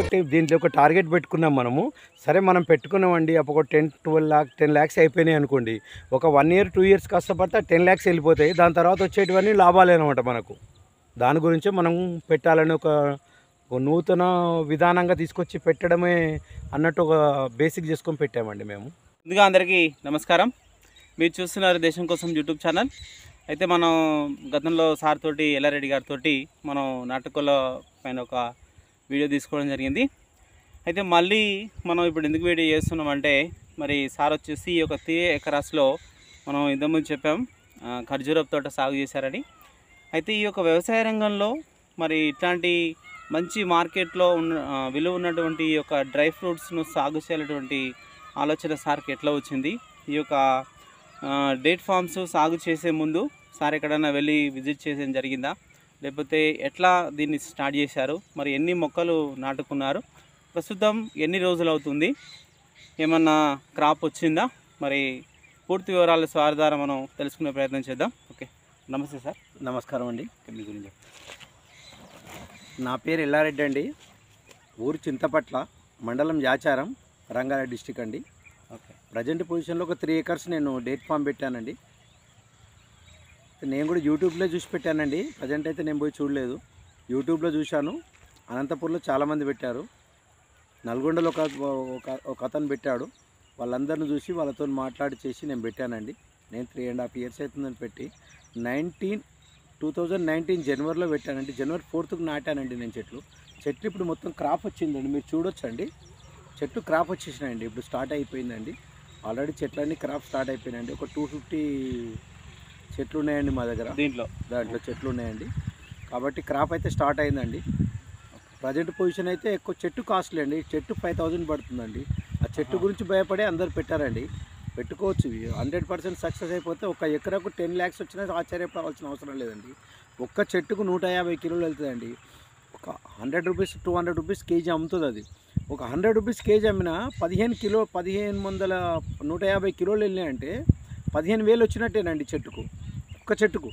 కాబట్టి దీంట్లో ఒక టార్గెట్ పెట్టుకున్నాం మనము సరే మనం పెట్టుకున్నామండి అప్పుడు ఒక ten twelve lakh ten lakhs అయిపోయినాయి అనుకోండి ఒక వన్ ఇయర్ టూ ఇయర్స్ కష్టపడితే టెన్ ల్యాక్స్ వెళ్ళిపోతాయి దాని తర్వాత వచ్చేటివన్నీ లాభాలే అనమాట మనకు దాని గురించే మనం పెట్టాలని ఒక ఒక నూతన విధానంగా తీసుకొచ్చి పెట్టడమే అన్నట్టు ఒక బేసిక్ చేసుకొని పెట్టామండి మేము ముందుగా అందరికీ నమస్కారం మీరు చూస్తున్నారు దేశం కోసం యూట్యూబ్ ఛానల్ అయితే మనం గతంలో సార్ తోటి ఎల్లారెడ్డి గారితో మనం నాటకాల పైన ఒక వీడియో తీసుకోవడం జరిగింది అయితే మళ్ళీ మనం ఇప్పుడు ఎందుకు వీడియో చేస్తున్నామంటే మరి సార్ వచ్చేసి ఈ యొక్క త్రీ ఎకరాస్లో మనం ఇంతకుముందు చెప్పాం ఆ, ఖర్జూరపు తోట సాగు చేశారని అయితే ఈ యొక్క వ్యవసాయ రంగంలో మరి ఇట్లాంటి మంచి మార్కెట్లో ఉన్న ఆ, విలువ ఉన్నటువంటి ఈ యొక్క డ్రై ఫ్రూట్స్ను సాగు చేయాలటువంటి ఆలోచన సార్కి ఎట్లా వచ్చింది ఈ యొక్క ఆ, డేట్ ఫామ్స్ సాగు చేసే ముందు సార్ ఎక్కడైనా వెళ్ళి విజిట్ చేసేది జరిగిందా లేకపోతే ఎట్లా దీన్ని స్టార్ట్ చేశారు మరి ఎన్ని మొక్కలు నాటుకున్నారు ప్రస్తుతం ఎన్ని రోజులు అవుతుంది ఏమన్నా క్రాప్ వచ్చిందా మరి పూర్తి వివరాల సార్ ద్వారా మనం తెలుసుకునే ప్రయత్నం చేద్దాం ఓకే నమస్తే సార్ నమస్కారం అండి ఓకే, మీ గురించి చెప్పండి. నా పేరు ఎల్లారెడ్డి అండి ఊరు చింతపట్ల మండలం యాచారం రంగారెడ్డి డిస్టిక్ అండి ఓకే ప్రజెంట్ పొజిషన్లో ఒక త్రీ ఎకర్స్ నేను డేట్ ఫామ్ పెట్టానండి నేను కూడా యూట్యూబ్లో చూసి పెట్టానండి ప్రజెంట్ అయితే నేను పోయి చూడలేదు యూట్యూబ్లో చూశాను అనంతపూర్లో చాలామంది పెట్టారు నల్గొండలో ఒక ఒక- ఒక అతను పెట్టాడు వాళ్ళందరిని చూసి వాళ్ళతో మాట్లాడి చేసి నేను పెట్టానండి నేను త్రీ అండ్ హాఫ్ ఇయర్స్ అవుతుందని పెట్టి నైన్టీన్ టూ థౌజండ్ నైన్టీన్ జనవరిలో పెట్టానండి జనవరి ఫోర్త్కి నాటానండి నేను చెట్లు చెట్లు ఇప్పుడు మొత్తం క్రాప్ వచ్చిందండి మీరు చూడొచ్చండి చెట్టు క్రాప్ వచ్చేసినాయండి ఇప్పుడు స్టార్ట్ అయిపోయిందండి ఆల్రెడీ చెట్లన్నీ క్రాప్ స్టార్ట్ అయిపోయినాయండి ఒక టూ ఫిఫ్టీ చెట్లు ఉన్నాయండి మా దగ్గర దీంట్లో దాంట్లో చెట్లు ఉన్నాయండి కాబట్టి క్రాప్ అయితే స్టార్ట్ అయిందండి ప్రజెంట్ పొజిషన్ అయితే ఎక్కువ చెట్టు కాస్ట్లీ అండి చెట్టు ఫైవ్ థౌజండ్ పడుతుందండి ఆ చెట్టు గురించి భయపడే అందరు పెట్టారండి పెట్టుకోవచ్చు హండ్రెడ్ పర్సెంట్ సక్సెస్ అయిపోతే ఒక ఎకరకు టెన్ ల్యాక్స్ వచ్చినా ఆశ్చర్యపడాల్సిన అవసరం లేదండి ఒక్క చెట్టుకు నూట యాభై కిలోలు వెళ్తుందండి ఒక hundred rupees two hundred rupees kg అమ్ముతుంది అది ఒక హండ్రెడ్ రూపీస్ కేజీ అమ్మినా పదిహేను కిలో పదిహేను వందల నూట యాభై కిలోలు వెళ్ళినాయంటే పదిహేను వేలు వచ్చినట్టేనండి చెట్టుకు ఒక్క చెట్టుకు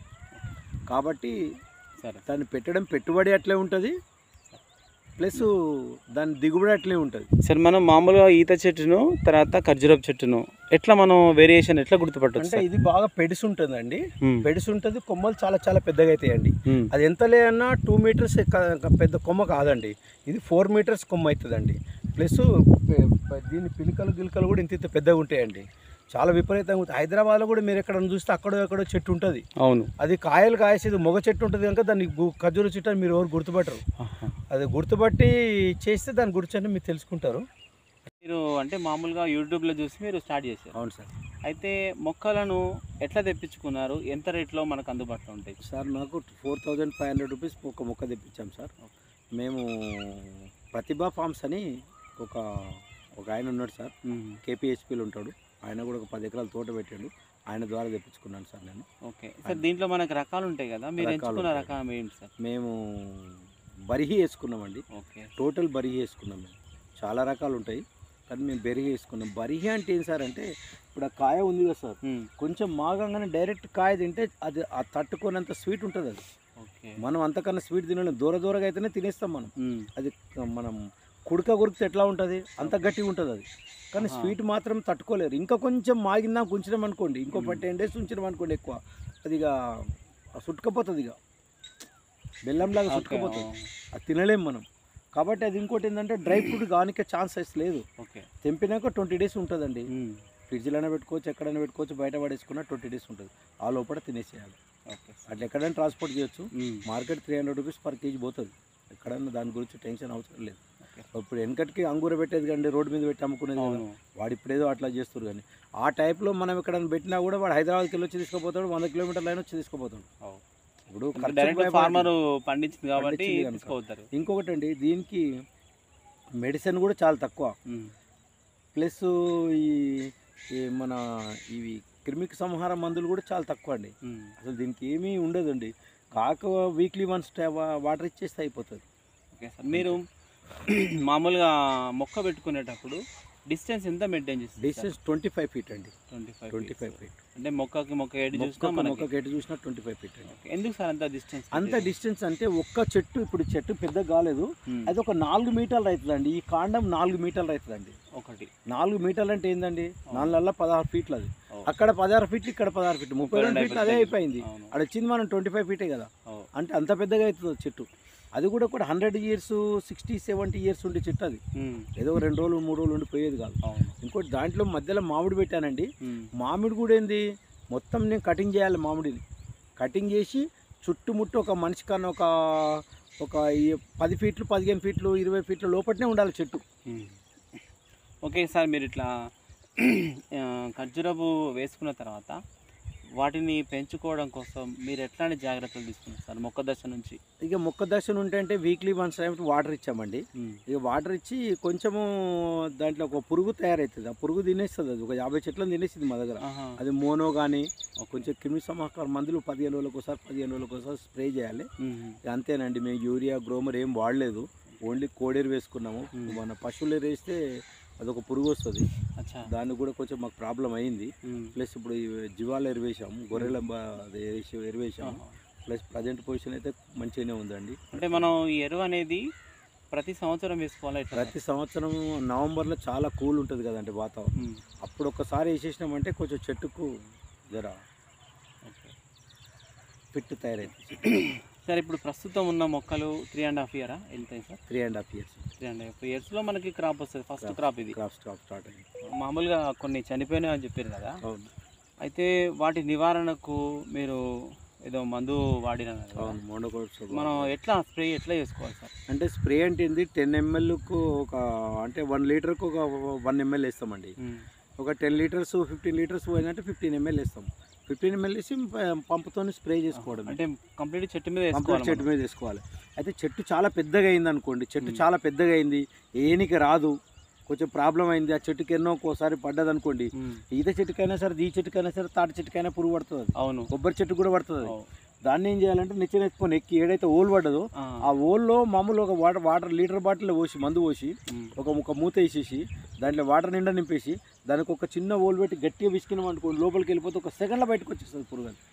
కాబట్టి సరే దాన్ని పెట్టడం పెట్టుబడి అట్లే ఉంటుంది ప్లస్ దాని దిగుబడి అట్లే ఉంటుంది సరే మనం మామూలుగా ఈత చెట్టును తర్వాత ఖర్జూరపు చెట్టును ఎట్లా మనం వేరియేషన్ ఎట్లా గుర్తుపట్టవచ్చు అంటే ఇది బాగా పెడిసి ఉంటుందండి మ్మ్. పెడిసి ఉంటుంది కొమ్మలు చాలా చాలా పెద్దగా అవుతాయండి మ్మ్. అది ఎంత లేదన్నా టూ మీటర్స్ పెద్ద కొమ్మ కాదండి ఇది ఫోర్ మీటర్స్ కొమ్మ అవుతుందండి ప్లస్ పె- పె- దీని పిలికలు గిలికలు కూడా ఇంత ఇంత పెద్దగా ఉంటాయండి చాలా విపరీతంగా ఉంటుంది హైదరాబాద్లో కూడా మీరు ఎక్కడ చూస్తే అక్కడో ఎక్కడో చెట్టు ఉంటుంది అవును అది కాయలు కాసేది మొగ చెట్టు ఉంటుంది కనుక దాన్ని గు- ఖర్జూర చెట్టు అని మీరు ఎవరు గుర్తుపట్టరు ఆహా. అది గుర్తుపట్టి చేస్తే దాని గురించి అని మీరు తెలుసుకుంటారు మీరు అంటే మామూలుగా యూట్యూబ్లో చూసి మీరు స్టార్ట్ చేశారు అవును సార్ అయితే మొక్కలను ఎట్లా తెప్పించుకున్నారు ఎంత రేట్లో మనకు అందుబాటులో ఉంటాయి సార్ నాకు four thousand five hundred rupees ఒక మొక్క తెప్పించాం సార్ మేము ప్రతిభా ఫార్మ్స్ అని ఒక ఒక ఆయన ఉన్నాడు సార్ మ్మ్. కేపీహెచ్పిలో ఉంటాడు ఆయన కూడా ఒక పది ఎకరాల తోట పెట్టాడు ఆయన ద్వారా తెప్పించుకున్నాను సార్ నేను ఓకే సార్ దీంట్లో మనకు రకాలు ఉంటాయి కదా మీరు రకాలు ఎంచుకున్న ఉంటాయి. రకం ఏంటి సార్ మేము బరిహి వేసుకున్నామండి ఓకే టోటల్ బరిహి వేసుకున్నాం మేము చాలా రకాలు ఉంటాయి కానీ మేము బెరిహి వేసుకున్నాం బరిహి అంటే ఏం సార్ అంటే ఇప్పుడు ఆ కాయ ఉంది కదా సార్ మ్మ్. కొంచెం మాగంగానే డైరెక్ట్ కాయ తింటే అది ఆ తట్టుకోనంత స్వీట్ ఉంటుంది అది ఓకే మనం అంతకన్నా స్వీట్ తినలేం దూర దూరగా అయితేనే తినేస్తాం మనం మ్మ్. అది మనం కుడక కొరికితే ఎట్లా ఉంటుంది అంత గట్టిగా ఉంటుంది అది కానీ ఆహా. స్వీట్ మాత్రం తట్టుకోలేరు ఇంకా కొంచెం మాగిందా ఉంచినాం అనుకోండి ఇంకో మ్మ్. టెన్ డేస్ ఉంచినాం అనుకోండి ఎక్కువ అది ఇక సుట్టుకపోతుంది ఇక బెల్లంలాగా ఓకే, సుట్టుకపోతుంది ఆ, అది తినలేం మనం కాబట్టి అది ఇంకోటి ఏంటంటే డ్రై ఫ్రూట్ కానికే ఛాన్సెస్ లేదు ఓకే తెంపినాక ట్వంటీ డేస్ ఉంటుందండి మ్మ్. ఫ్రిడ్జ్లోనే పెట్టుకోవచ్చు ఎక్కడైనా పెట్టుకోవచ్చు బయట పడేసుకున్న ట్వంటీ డేస్ ఉంటుంది ఆ లోపల తినేసేయాలి ఓకే సార్. అట్లా ఎక్కడైనా ట్రాన్స్పోర్ట్ చేయొచ్చు hmm. Market three hundred rupees per kg పోతుంది ఎక్కడన్నా దాని గురించి టెన్షన్ అవసరం లేదు ఓకే. ఇప్పుడు వెనకటికి అంగూర పెట్టేది కండి రోడ్డు మీద పెట్టి అమ్ముకునేది కదా. అవును వాడు ఇప్పుడేదో అట్లా చేస్తారు కానీ ఆ టైప్లో మనం ఎక్కడైనా పెట్టినా కూడా వాడు హైదరాబాద్కి వెళ్ళి వచ్చి తీసుకుపోతాడు వంద కిలోమీటర్ల అయినా వచ్చి తీసుకుపోతాడు అవు. ఇప్పుడు అంటే ఖర్చుకు డైరెక్ట్ భయపడి- ఫార్మర్ పండించింది కాబట్టి పండించింది కనుక. తీసుకోతారు ఇంకొకటి అండి దీనికి మెడిసిన్ కూడా చాలా తక్కువ మ్మ్. ప్లస్ ఈ ఈ మన ఇవి క్రిమికి సంహార మందులు కూడా చాలా తక్కువ అండి మ్మ్. అసలు దీనికి ఏమీ ఉండదండి కాక వీక్లీ వన్స్ వాటర్ ఇచ్చేస్తే అయిపోతుంది ఓకే సార్ మీరు మామూలుగా మొక్క పెట్టుకునేటప్పుడు డిస్టెన్స్ ఎంత మెయింటైన్ చేస్తుంది డిస్టెన్స్ ట్వంటీ ఫైవ్ ఫీట్ అండి twenty five twenty five feet అంటే మొక్కకి మొక్క ఏడు చూసినా మొక్క మనకి మొక్క గేటు చూసినా ట్వంటీ ఫైవ్ ఫీట్ అండి ఓకే. ఎందుకు సార్ అంత డిస్టెన్స్ అంత డిస్టెన్స్ అంటే ఒక్క చెట్టు ఇప్పుడు చెట్టు పెద్ద కాలేదు అది ఒక నాలుగు మీటర్లు అవుతుందండి ఈ కాండం నాలుగు మీటర్లు అవుతుందండి ఒకటి నాలుగు మీటర్లు అంటే ఏందండి నాలుగు పదహారు ఫీట్లు అది ఓ. అక్కడ పదహారు ఫీట్లు ఇక్కడ పదహారు ఫీట్లు ముప్పై రెండు రెండు ఫీట్లు అదే అయిపోయింది అవును. అక్కడ వచ్చింది మనం ట్వంటీ ఫైవ్ ఫీటే కదా ఓ. అంటే అంత పెద్దగా అవుతుంది చెట్టు అది కూడా కూడా hundred years sixty seventy years ఉండే చెట్టు అది ఉమ్. ఏదో ఒక రెండు రోజులు మూడు రోజులు ఉండిపోయేది కాదు అవును ఇంకోటి దాంట్లో మధ్యలో మామిడి పెట్టానండి ఉమ్. మామిడి కూడా ఏంది మొత్తం నేను కటింగ్ చేయాలి మామిడిని కటింగ్ చేసి చుట్టుముట్టు ఒక మనిషి కన్నా ఒక ఒక ఈ పది ఫీట్లు పదిహేను ఫీట్లు ఇరవై ఫీట్ల లోపలనే ఉండాలి చెట్టు ఉమ్. ఓకే సార్ మీరు ఇట్లా ఆ, ఖర్జూరపు వేసుకున్న తర్వాత వాటిని పెంచుకోవడం కోసం మీరు ఎట్లాంటి జాగ్రత్తలు తీసుకున్నారు సార్ మొక్క దశ నుంచి ఇక మొక్క దశ ఉంటే అంటే వీక్లీ వన్స్ టైం వాటర్ ఇచ్చామండి ఉమ్. ఇక వాటర్ ఇచ్చి కొంచెము దాంట్లో ఒక పురుగు తయారవుతుంది ఆ పురుగు తినేస్తుంది అది ఒక యాభై చెట్లను తినేసింది మా దగ్గర ఆహా. అది మోనో కానీ ఓకే. కొంచెం క్రిమి సంహారక మందులు పదిహేను రోజులకు ఒకసారి పదిహేను రోజులకు ఒకసారి స్ప్రే చేయాలి ఉమ్. ఇక అంతేనండి మేము యూరియా గ్రోమర్ ఏం వాడలేదు ఓన్లీ కోడేరు వేసుకున్నాము మ్మ్. మన పశువులు ఎరువు వేస్తే అదొక పురుగు వస్తుంది అచ్చా దానికి కూడా కొంచెం మాకు ప్రాబ్లం అయింది ఉమ్. ప్లస్ ఇప్పుడు ఈ జీవాలు ఎరువేసాము గొర్రెల బ- అది ఎరువేసి- ఎరువేసాము ఆహా. ప్లస్ ప్రజెంట్ పొజిషన్ అయితే మంచిగానే ఉందండి అంటే మనం ఈ ఎరువు అనేది ప్రతి సంవత్సరం వేసుకోవాలి ఎట్లా ప్రతి సంవత్సరం నవంబర్లో చాలా కూల్ ఉంటుంది కదండి వాతావరణం ఉమ్. అప్పుడు ఒక్కసారి వేసేసినామంటే కొంచెం చెట్టుకు జర ఓకే. ఫిట్ తయారైంది సార్ ఇప్పుడు ప్రస్తుతం ఉన్న మొక్కలు త్రీ అండ్ హాఫ్ ఇయరా వెళ్తాయి sir three and half years three and half ఇయర్స్లో మనకి క్రాప్ వస్తుంది ఫస్ట్ క్రాప్ ఇది క్రాప్ స్టాప్ స్టార్ట్ అయింది మామూలుగా కొన్ని చనిపోయినాయి అని చెప్పారు కదా అవును అయితే వాటి నివారణకు మీరు ఏదో మందు వాడినారు కదా అవును మోనోకోట్స్ మనం ఎట్లా స్ప్రే ఎట్లా చేసుకోవాలి సార్ అంటే స్ప్రే అంటే ఏంది టెన్ ఎంఎల్కు ఒక అంటే వన్ లీటర్కు ఒక వన్ ఎంఎల్ వేస్తామండి ఉమ్. ఒక టెన్ లీటర్స్ ఫిఫ్టీన్ లీటర్స్ పోయిందంటే ఫిఫ్టీన్ ఎంఎల్ వేస్తాం ఫిఫ్టీన్ ఎంఎల్ వేసి పంపుతో స్ప్రే చేసుకోవడం అంటే కంప్లీట్ చెట్టు మీద కంప్లీట్ వేసుకోవాలి చెట్టు మీద వేసుకోవాలి అయితే చెట్టు చాలా పెద్దగా అయింది అనుకోండి చెట్టు మ్మ్. చాలా పెద్దగా అయింది ఏనికి రాదు కొంచెం ప్రాబ్లం అయింది ఆ చెట్టుకి ఎన్నో ఒక్కోసారి పడ్డది అనుకోండి మనం. ఉమ్. ఈత చెట్టుకైనా సరే ఈ చెట్టుకైనా సరే తాటి చెట్టుకైనా పురుగు పడుతుంది అది. అవును కొబ్బరి చెట్టు కూడా పడుతుంది అది. అవు. దాన్ని ఏం చేయాలంటే నిచ్చెన ఎత్తుకొని ఎక్కి ఏడైతే ఓల్ పడ్డదో ఆ. ఆ ఓల్లో మామూలు ఒక వాటర్ వాటర్ లీటర్ బాటిల్ పోసి మందు పోసి ఉమ్. ఒక ఒక మూత వేసేసి దాంట్లో వాటర్ నిండా నింపేసి దానికి ఒక చిన్న ఓల్ పెట్టి గట్టిగా విసికినాం అనుకోండి లోపలికి వెళ్ళిపోతే ఒక సెకండ్లో బయటకు వచ్చేస్తుంది పురుగు అది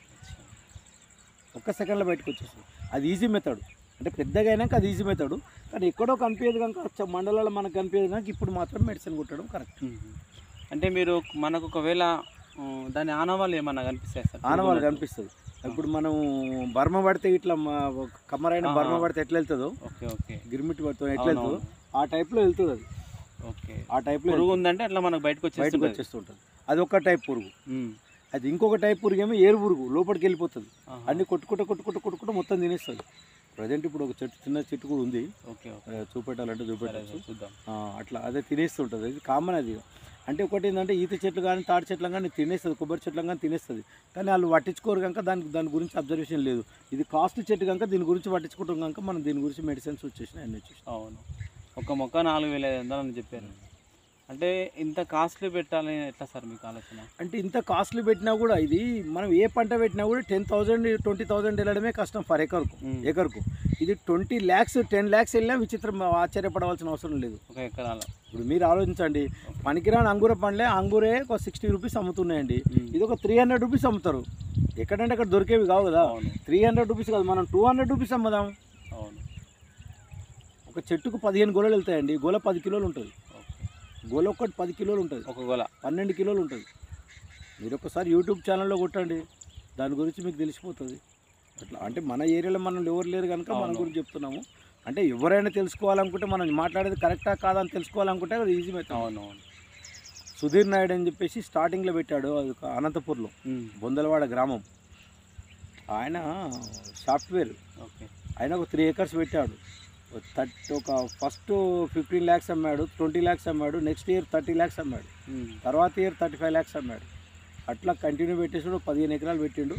ఒక్క సెకండ్లో బయటకు వచ్చేస్తుంది అది ఈజీ మెథడ్ అంటే పెద్దగా అయినాక అది ఈజీ మెథడ్ కానీ ఎక్కడో కనిపించదు కనుక చ- మండలాల్లో మనకు కనిపించదు కనుక ఇప్పుడు మాత్రం మెడిసిన్ కొట్టడం కరెక్ట్ ఉమ్. అంటే మీరు మనకు ఒకవేళ ఆ, దాని ఆనవాళ్ళు ఏమన్నా కనిపిస్తాయి సార్ ఆనవాళ్ళు కనిపిస్తుంది ఇప్పుడు మనం బర్మ పడితే ఇట్లా మా- కమ్మరైన ఆహా. బర్మ పడితే ఎట్లా వెళ్తుందో ఓకే ఓకే గిరిమిట్టి పడుతుంది ఎట్లా వెళ్తుందో అవునవును. ఆ టైప్లో వెళ్తుంది అది ఓకే ఆ టైప్లో పురుగు ఉందంటే అట్లా మనకు బయటకు బయటకు వచ్చేస్తుంది వచ్చేస్తుంటుంది అది ఒక టైప్ పురుగు ఉమ్. అది ఇంకొక టైప్ పురుగు ఏమో ఏరు పురుగు లోపలికి వెళ్ళిపోతుంది ఆహా. అన్ని కొట్టుకుంటూ కొట్టుకుంటూ కొట్టుకుంటూ మొత్తం తినేస్తుంది ప్రజెంట్ ఇప్పుడు ఒక చెట్టు చిన్న చెట్టు కూడా ఉంది ఓకే ఓకే ఆ, చూపెట్టాలంటే సరే చూపెట్టచ్చు సార్, చూద్దాం అట్లా అదే తినేస్తుంటుంది ఇది కామన్ అది అంటే ఒకటి ఏంటంటే ఈత చెట్లు కానీ తాటి చెట్లు కానీ తినేస్తుంది కొబ్బరి చెట్లు కానీ తినేస్తుంది కానీ వాళ్ళు పట్టించుకోరు కనుక దానికి దాని గురించి అబ్జర్వేషన్ లేదు ఇది కాస్ట్ చెట్టు కనుక దీని గురించి పట్టించుకుంటాం కనుక మనం దీని గురించి మెడిసిన్స్ వచ్చేసినాయి అన్ని వచ్చేసినాయి అవును ఒక మొక్క నాలుగు వేల ఐదు వందలు అని చెప్పారు అంటే ఇంత కాస్ట్లీ పెట్టాలని ఎట్లా సార్ మీకు ఆలోచన అంటే ఇంత కాస్ట్లీ పెట్టినా కూడా ఇది మనం ఏ పంట పెట్టినా కూడా టెన్ థౌసండ్ ట్వంటీ థౌసండ్ వెళ్ళడమే కష్టం ఫర్ ఎకర్కు ఉమ్. ఎకర్కు ఇది ట్వంటీ ల్యాక్స్ టెన్ ల్యాక్స్ వెళ్ళినా విచిత్రం ఆశ్చర్యపడవలసిన అవసరం లేదు ఒక ఎకరాల ఇప్పుడు మీరు ఆలోచించండి పనికిరాని అంగూర పండ్లే అంగూరే ఒక సిక్స్టీ రూపీస్ అమ్ముతున్నాయండి ఉమ్. ఇది ఒక త్రీ హండ్రెడ్ రూపీస్ అమ్ముతారు ఎక్కడంటే అక్కడ దొరికేవి కావు కదా అవును త్రీ హండ్రెడ్ రూపీస్ కాదు మనం టూ హండ్రెడ్ రూపీస్ అమ్మదాం అవును ఒక చెట్టుకు పదిహేను గోళలు వెళ్తాయండి గోల పది కిలోలు ఉంటుంది ఓకే గోల ఒక్కటి పది కిలోలు ఉంటుంది ఒక గొల పన్నెండు కిలోలు ఉంటుంది మీరు ఒకసారి యూట్యూబ్ ఛానల్లో కొట్టండి దాని గురించి మీకు తెలిసిపోతుంది అట్లా అంటే మన ఏరియాలో మనం ఎవరు లేరు కనుక మన అవును. గురించి చెప్తున్నాము అంటే ఎవరైనా తెలుసుకోవాలనుకుంటే మనం మాట్లాడేది కరెక్టా కాదా అని తెలుసుకోవాలనుకుంటే అది ఈజీ మెథడ్ అవును అవును సుధీర్ నాయుడు అని చెప్పేసి స్టార్టింగ్లో పెట్టాడు అది ఒక అనంతపూర్లో ఉమ్. బొందలవాడ గ్రామం ఆయన సాఫ్ట్వేర్ ఓకే ఆయన ఒక త్రీ ఎకర్స్ పెట్టాడు థర్టీ ఒక ఫస్ట్ ఫిఫ్టీన్ ల్యాక్స్ అమ్మాడు ట్వంటీ ల్యాక్స్ అమ్మాడు నెక్స్ట్ ఇయర్ థర్టీ ల్యాక్స్ అమ్మాడు ఉమ్. తర్వాత ఇయర్ థర్టీ ఫైవ్ ల్యాక్స్ అమ్మాడు అట్లా కంటిన్యూ పెట్టేసాడు పదిహేను ఎకరాలు పెట్టిండు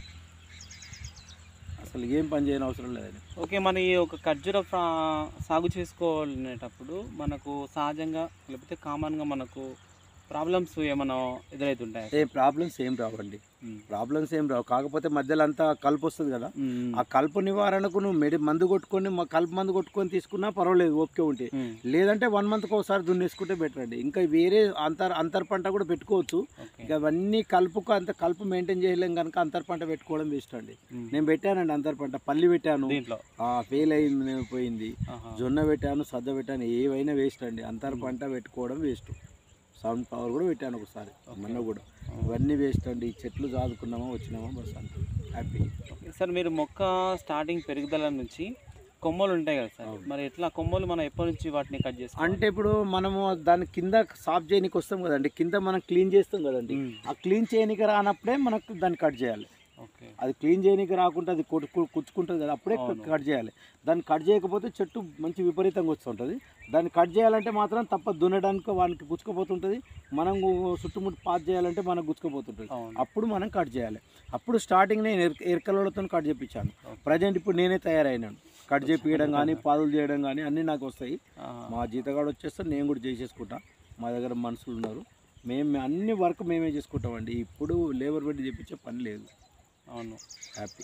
అసలు ఏం పని చేయని అవసరం లేదని ఓకే మన ఈ ఒక ఖర్జూర ఫ్రా- సాగు చేసుకోవాలనేటప్పుడు మనకు సహజంగా లేకపోతే కామన్గా మనకు ప్రాబ్లమ్స్ ఏమైనా ఎదురవుతుంటాయి ఏ ప్రాబ్లమ్స్ ఏం రావండి ప్రాబ్లమ్స్ ఏం రావు కాకపోతే మధ్యలో అంతా కలుపు వస్తుంది కదా ఆ కలుపు నివారణకు నువ్వు మెడి మందు కొట్టుకొని మా కలుపు మందు కొట్టుకొని తీసుకున్నా పర్వాలేదు ఓపిక ఉంటే లేదంటే వన్ మంత్కి ఒకసారి దున్నేసుకుంటే బెటర్ అండి ఇంకా వేరే అంతర్ అంతర్ పంట కూడా పెట్టుకోవచ్చు ఇక అవన్నీ కలుపుకు అంత కలుపు మెయింటైన్ చేయలేం కనుక అంతర్ పంట పెట్టుకోవడం వేస్ట్ అండి నేను పెట్టానండి అంతర్ పంట పల్లి పెట్టాను దీంట్లో ఫెయిల్ అయింది పోయింది ఆహా. జొన్న పెట్టాను సద్ద పెట్టాను ఏవైనా వేస్ట్ అండి అంతర్ పంట పెట్టుకోవడం వేస్ట్ సౌండ్ పవర్ కూడా పెట్టాను ఒకసారి మొన్న కూడా ఇవన్నీ వేస్ట్ అండి ఈ చెట్లు చాదుకున్నామా వచ్చినామా బస్ అంత హ్యాపీ ఓకే. సార్ మీరు మొక్క స్టార్టింగ్ పెరుగుదల నుంచి కొమ్మలు ఉంటాయి కదా సార్ అవును. మరి ఎట్లా కొమ్మలు మనం ఎప్పటి నుంచి వాటిని కట్ చేస్తాం అంటే ఇప్పుడు మనము దాని కింద సాఫ్ చేయడానికి వస్తాం కదండి కింద మనం క్లీన్ చేస్తాం కదండి ఆ క్లీన్ చేయడానికి రానప్పుడే మనకు దాన్ని కట్ చేయాలి ఓకే అది క్లీన్ చేయడానికి రాకుండా అది కొట్టు కుచ్చుకుంటుంది కదా అప్పుడే అవును. కట్ చేయాలి దాన్ని కట్ చేయకపోతే చెట్టు మంచి విపరీతంగా వస్తుంటుంది దాన్ని కట్ చేయాలంటే మాత్రం తప్ప దున్నడానికి వానికి గుచ్చుకుపోతుంటుంది మనం చుట్టుముట్టు పాస్ చేయాలంటే మనకు గుచ్చుకుపోతుంటుంది అవును అప్పుడు మనం కట్ చేయాలి అప్పుడు స్టార్టింగ్ నేను ఎర్ ఎరకలతో కట్ చేయించాను Okay. ప్రజెంట్ ఇప్పుడు నేనే తయారైనాను కట్ చేపించడం కానీ పాదులు చేయడం కానీ అన్నీ నాకు వస్తాయి ఆహా. మా జీతగాడు వచ్చేస్తే నేను కూడా చేసేసుకుంటా మా దగ్గర మనుషులు ఉన్నారు మేము అన్ని వర్క్ మేమే చేసుకుంటామండి ఇప్పుడు లేబర్ పెట్టి చేపించే పని లేదు అవును హ్యాపీ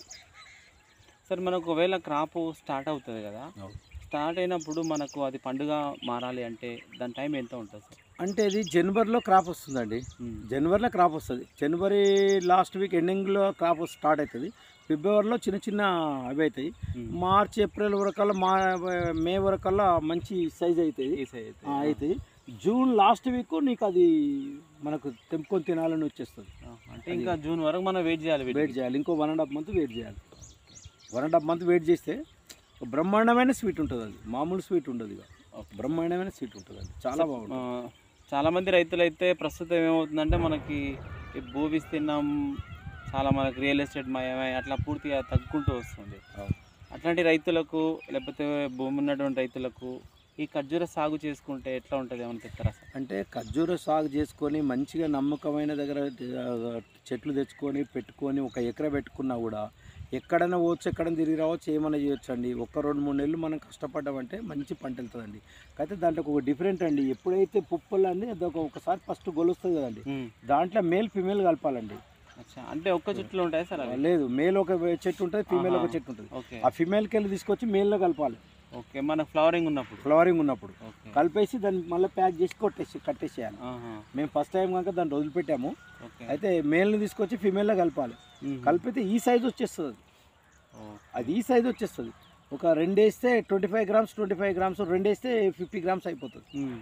సార్ మనకు ఒకవేళ క్రాప్ స్టార్ట్ అవుతుంది కదా స్టార్ట్ అయినప్పుడు మనకు అది పండుగ మారాలి అంటే దాని టైం ఎంత ఉంటుంది సార్ అంటే ఇది జనవరిలో క్రాప్ వస్తుందండి ఉమ్. జనవరిలో క్రాప్ వస్తుంది జనవరి లాస్ట్ వీక్ ఎండింగ్లో క్రాప్ స్టార్ట్ అవుతుంది ఫిబ్రవరిలో చిన్న చిన్న అవి అవుతాయి ఉమ్. మార్చ్ ఏప్రిల్ వరకల్లా మా మే వరకల్లా మంచి సైజ్ అవుతుంది ఈ సైజ్ అయితే. ఆ, అవుతుంది జూన్ లాస్ట్ వీక్ నీకు అది మనకు తెంపుకొని తినాలని వచ్చేస్తుంది ఆహా. అంటే ఇంకా జూన్ వరకు మనం వెయిట్ చేయాలి వెయిట్ వీటికి. చేయాలి ఇంకో one and half month wait చేయాలి one and half month wait చేస్తే ఒక బ్రహ్మాండమైన స్వీట్ ఉంటుంది అది మామూలు స్వీట్ ఉండదు ఇక ఓకే. బ్రహ్మాండమైన స్వీట్ ఉంటుంది అది చాలా ఆ, బాగుంటుంది చాలా మంది రైతులు అయితే ప్రస్తుతం ఏమవుతుందంటే మనకి ఈ భూ విస్తీర్ణం చాలా మనకి రియల్ ఎస్టేట్ మయమై అట్లా పూర్తిగా తగ్గుకుంటూ వస్తుంది అవును. అట్లాంటి రైతులకు లేకపోతే భూమి ఉన్నటువంటి రైతులకు ఈ ఖర్జూర సాగు చేసుకుంటే ఎట్లా ఉంటుంది ఏమైనా చెప్తారా సార్ అంటే ఖర్జూర సాగు చేసుకొని మంచిగా నమ్మకమైన దగ్గర ఆ, చెట్లు తెచ్చుకొని పెట్టుకొని ఒక ఎకర పెట్టుకున్నా కూడా ఎక్కడైనా పోవచ్చు ఎక్కడైనా తిరిగి రావచ్చు ఏమైనా చేయొచ్చు అండి ఒక రెండు మూడు నెలలు మనం కష్టపడ్డామంటే మంచి పంట వెళ్తుందండి అయితే దాంట్లో ఒక డిఫరెంట్ అండి ఎప్పుడైతే పుప్పలు అండి అది ఒక ఒకసారి ఫస్ట్ గొలుస్తుంది కదండి దాంట్లో మేల్ ఫిమేల్ కలపాలండి అచ్చా అంటే ఒక్క చెట్లు ఉంటాయి సార్ అవి లేదు మేల్ ఒక చెట్టు ఉంటుంది ఫీమేల్ ఒక ఆహా. చెట్టు ఉంటుంది ఓకే ఆ ఫిమేల్కి వెళ్ళి తీసుకొచ్చి మేల్లో కలపాలి ఓకే మన ఫ్లవరింగ్ ఉన్నప్పుడు ఫ్లవరింగ్ ఉన్నప్పుడు ఓకే కలిపేసి దాన్ని మళ్ళీ ప్యాక్ చేసి కొట్టేసి కట్టేసేయాలి ఆహా. మేము ఫస్ట్ టైం కనుక దాన్ని వదిలిపెట్టాము ఓకే అయితే మేల్ని తీసుకొచ్చి ఫీమేల్లో కలపాలి మ్మ్. కలిపితే ఈ సైజ్ వచ్చేస్తుంది అది. ఓ. అది ఈ సైజ్ వచ్చేస్తుంది ఒక రెండు వేస్తే twenty five grams twenty five grams రెండు వేస్తే ఫిఫ్టీ గ్రామ్స్ అయిపోతుంది మ్మ్.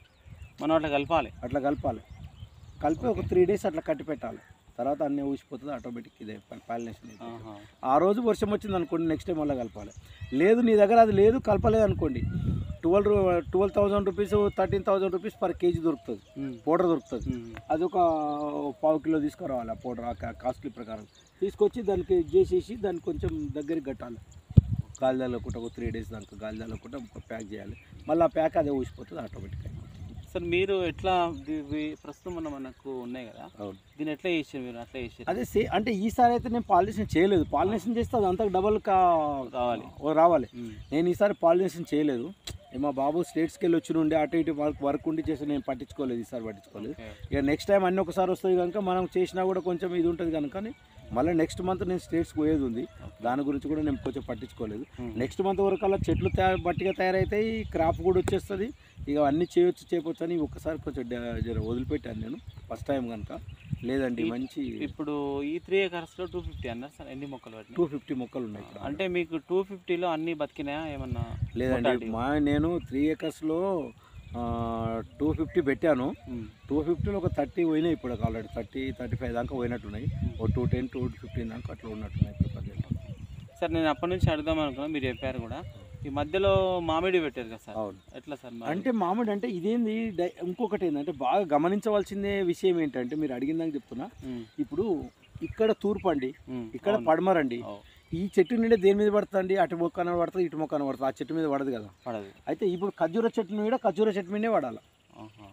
మనం అట్లా కలపాలి అట్లా కలపాలి కలిపి ఒక త్రీ డేస్ అట్లా కట్టి పెట్టాలి తర్వాత అన్నీ ఊసిపోతుంది ఆటోమేటిక్ ఇదే పాలినేషన్ ఆహా. ఆ రోజు వర్షం వచ్చింది అనుకోండి నెక్స్ట్ టైం మళ్ళీ కలపాలి లేదు నీ దగ్గర అది లేదు కలపలేదు అనుకోండి twelve twelve thousand rupees thirteen thousand rupees per kg దొరుకుతుంది మ్మ్. పౌడర్ దొరుకుతుంది మ్మ్. అది ఒక పావు కిలో తీసుకురావాలి ఆ పౌడర్ ఆ కాస్ట్లీ ప్రకారం తీసుకొచ్చి దానికి ఇది చేసేసి దాన్ని కొంచెం దగ్గరికి కట్టాలి గాలి తగలకుండా ఒక త్రీ డేస్ దానికి గాలి తగలకుండా ప్యాక్ చేయాలి మళ్ళీ ఆ ప్యాక్ అదే ఊసిపోతుంది ఆటోమేటిక్గా సార్ మీరు ఎట్లా ది- వి- ప్రస్తుతం మన మనకు ఉన్నాయి కదా అవును దీన్ని ఎట్లా చేసారు మీరు అట్లా చేసారు అదే సే అంటే ఈసారి అయితే నేను పాలినేషన్ చేయలేదు పాలినేషన్ చేస్తే అది అంతకు డబల్ కా కావాలి. ఓ రావాలి మ్మ్. నేను ఈసారి పాలినేషన్ చేయలేదు ఏ మా బాబు స్టేట్స్కి వెళ్ళి వచ్చి నుండి అటు ఇటు వర్క్ వర్క్ ఉండి చేసి నేను పట్టించుకోలేదు ఈసారి పట్టించుకోలేదు ఓకే. ఇక నెక్స్ట్ టైం అన్నీ ఒకసారి వస్తుంది కనుక మనం చేసినా కూడా కొంచెం ఇది ఉంటుంది కనుక మళ్ళీ నెక్స్ట్ మంత్ నేను స్టేట్స్కి పోయేది ఉంది దాని గురించి కూడా నేను కొంచెం పట్టించుకోలేదు మ్మ్. నెక్స్ట్ మంత్ వరకు అలా చెట్లు తయారు బట్టిగా తయారవుతాయి క్రాప్ కూడా వచ్చేస్తుంది ఇక అన్నీ చేయొచ్చు చేయవచ్చు అని ఒకసారి కొంచెం డ- జర వదిలిపెట్టాను నేను ఫస్ట్ టైం కనుక లేదండి ఈ- మంచి ఇప్పుడు ఈ త్రీ ఎకర్స్లో టూ ఫిఫ్టీ అన్నారు సార్ ఎన్ని మొక్కలు పట్టినాయి టూ ఫిఫ్టీ మొక్కలు ఉన్నాయి ఇక్కడ అంటే మీకు టూ ఫిఫ్టీలో అన్ని బతికినాయా ఏమన్నా లేదండి mortality? మా నేను త్రీ ఏకర్స్లో టూ ఫిఫ్టీ పెట్టాను మ్మ్. టూ ఫిఫ్టీలో ఒక థర్టీ పోయినాయి ఇప్పుడు ఆల్రెడీ థర్టీ థర్టీ ఫైవ్ దాకా పోయినట్టున్నాయి ఓ టూ టెన్ టూ ఫిఫ్టీన్ దాకా అట్లా ఉన్నట్టున్నాయి ఇప్పుడు ప్రజెంట్ సార్ నేను అప్పటి నుంచి అడుగుదాం అనుకున్నా మీరు చెప్పారు కూడా ఈ మధ్యలో మామిడి పెట్టారు కదా సార్ అవును ఎట్లా సార్ మరి? అంటే మామిడి అంటే ఇదేంది డై- ఇంకొకటి ఏంటంటే బాగా గమనించవలసిందే విషయం ఏంటంటే మీరు అడిగిందాక చెప్తున్నా మ్మ్. ఇప్పుడు ఇక్కడ తూర్పు అండి మ్మ్. ఇక్కడ అవును. పడమరండి అవు. ఈ చెట్టు నిండా దేని మీద పడుతుంది అటు మొక్కన పడుతుంది ఇటు మొక్కన పడుతుంది ఆ చెట్టు మీద పడదు కదా పడదు అయితే ఇప్పుడు ఖర్జూర చెట్టు మీద ఖర్జూర చెట్టు మీదే పడాలి ఆహా.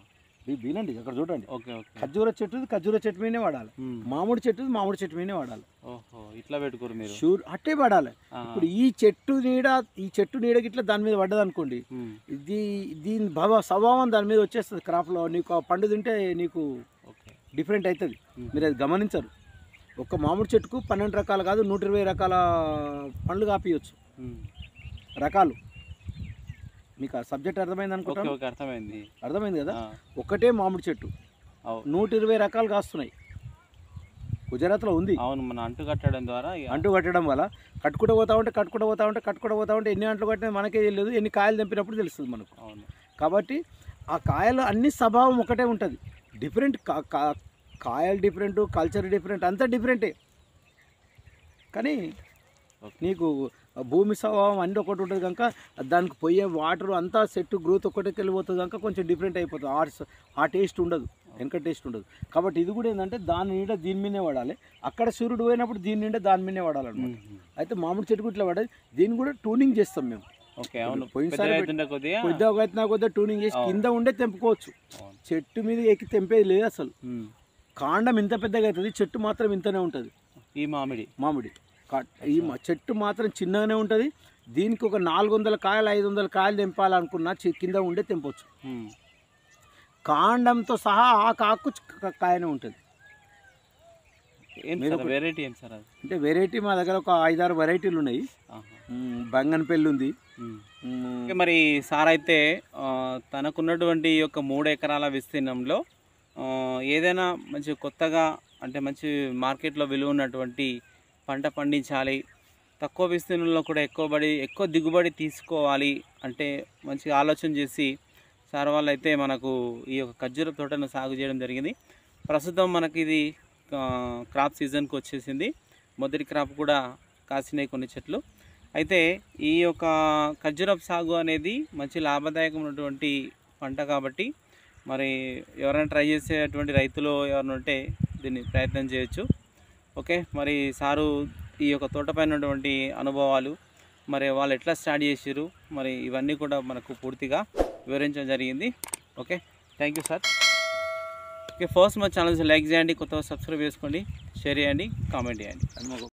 వీ- వినండి అక్కడ చూడండి ఓకే ఓకే ఖర్జూర చెట్టు ఖర్జూర చెట్టు మీదనే వాడాలి ఉమ్. మామిడి చెట్టు మామిడి చెట్టు మీదనే వాడాలి ఓహో ఇట్లా పెట్టుకోరు మీరు షూర్ అట్టే వాడాలి ఆ, ఇప్పుడు ఈ చెట్టు నీడ ఈ చెట్టు నీడ గిట్ల దాని మీద పడ్డది అనుకోండి ఉమ్. ఇది దీని భవ స్వభావం దాని మీద వచ్చేస్తుంది క్రాప్లో నీకు ఆ పండు తింటే నీకు ఓకే డిఫరెంట్ అవుతుంది ఉమ్. మీరు అది గమనించరు ఒక్క మామిడి చెట్టుకు పన్నెండు రకాలు కాదు నూట ఇరవై రకాల పండ్లు కాపియచ్చు ఉమ్. రకాలు మీకు ఆ సబ్జెక్ట్ అర్థమైంది ఓకే అనుకుంటాను ఓకే అర్థమైంది అర్థమైంది కదా ఆ, ఒకటే మామిడి చెట్టు అవు- నూట ఇరవై రకాలు కాస్తున్నాయి గుజరాత్లో ఉంది అవును మన అంటు కట్టడం ద్వారా ఇక- అంటు కట్టడం వల్ల కట్టుకుంటూ పోతా ఉంటే కట్టుకుంటూ పోతా ఉంటే కట్టుకుంటూ పోతా ఉంటే ఎన్ని అంట్లు కట్టినా మనకే తెలియదు ఎన్ని కాయలు తెంపినప్పుడు తెలుస్తుంది మనకు అవును కాబట్టి ఆ కాయలు అన్ని స్వభావం ఒకటే ఉంటుంది డిఫరెంట్ కా- కా- కాయలు డిఫరెంట్ కల్చర్ డిఫరెంట్ అంతా డిఫరెంటే కానీ ఓకే. నీకు భూమి స్వభావం అన్ని ఒకటి ఉంటుంది కనుక దానికి పోయే వాటర్ అంతా సెట్ గ్రోత్ ఒకటికి వెళ్ళిపోతుంది కనుక కొంచెం డిఫరెంట్ అయిపోతుంది ఆ స- ఆ టేస్ట్ ఉండదు వెనక టేస్ట్ ఉండదు కాబట్టి ఇది కూడా ఏంటంటే దాని నిండా దీని మీదే వాడాలి అక్కడ సూర్యుడు పోయినప్పుడు దీని నిండా దాని మీదే వాడాలన్నమాట ఉమ్. అయితే మామిడి చెట్టు కూడా ఇట్లా పడేది దీన్ని కూడా ట్యూనింగ్ చేస్తాం మేము ఓకే అవును పోయినసారి పెద్దగా పెట్- అవుతుండే కొద్దిగా కొద్దిగా అవుతున్నా కొద్దిగా ట్యూనింగ్ చేసి అవును. కింద ఉండే తెంపుకోవచ్చు అవును. చెట్టు మీద ఎక్కి తెంపేది లేదు అసలు ఉమ్. కాండం ఇంత పెద్దగా అవుతుంది చెట్టు మాత్రం ఇంతనే ఉంటుంది ఈ మామిడి మామిడి కా- ఈ మ- చెట్టు మాత్రం చిన్నగానే ఉంటుంది దీనికి ఒక నాలుగు వందల కాయలు ఐదు వందల కాయలు తెంపాలనుకున్నా చి- కింద ఉండే తెంపొచ్చు ఉమ్. కాండంతో సహా ఆ కాకు క- క- కాయనే ఉంటుంది ఏం మీరు సార్ ఒక- వెరైటీ ఏం సార్ అది అంటే వెరైటీ మా దగ్గర ఒక ఐదారు వెరైటీలు ఉన్నాయి ఆహా. మ్, బంగనపల్లి ఉంది ఉమ్. మ్, ఓకే మరి సార్ అయితే ఆ, తనకున్నటువంటి ఈ యొక్క మూడు ఎకరాల విస్తీర్ణంలో ఆ, ఏదైనా మంచి కొత్తగా అంటే మంచి మార్కెట్లో విలువ ఉన్నటువంటి పంట పండించాలి తక్కువ విస్తీర్ణంలో కూడా ఎక్కువ బడి ఎక్కువ దిగుబడి తీసుకోవాలి అంటే మంచిగా ఆలోచన చేసి సార్ వాళ్ళు అయితే మనకు ఈ యొక్క ఖర్జూర తోటను సాగు చేయడం జరిగింది ప్రస్తుతం మనకి ఇది ఆ, క్రాప్ సీజన్కి వచ్చేసింది మొదటి క్రాప్ కూడా కాసినాయి కొన్ని చెట్లు అయితే ఈ యొక్క ఖర్జూరపు సాగు అనేది మంచి లాభదాయకమైనటువంటి పంట కాబట్టి మరి ఎవరైనా ట్రై చేసేటువంటి రైతులు ఎవరైనా ఉంటే దీన్ని ప్రయత్నం చేయొచ్చు ఓకే మరి సారు ఈ యొక్క తోటపైన ఉన్నటువంటి అనుభవాలు మరి వాళ్ళు ఎట్లా స్టార్ట్ చేసారు మరి ఇవన్నీ కూడా మనకు పూర్తిగా వివరించడం జరిగింది okay thank you sir okay first మా ఛానల్స్ లైక్ చేయండి కొత్తగా సబ్స్క్రైబ్ చేసుకోండి షేర్ చేయండి కామెంట్ చేయండి అది మాకు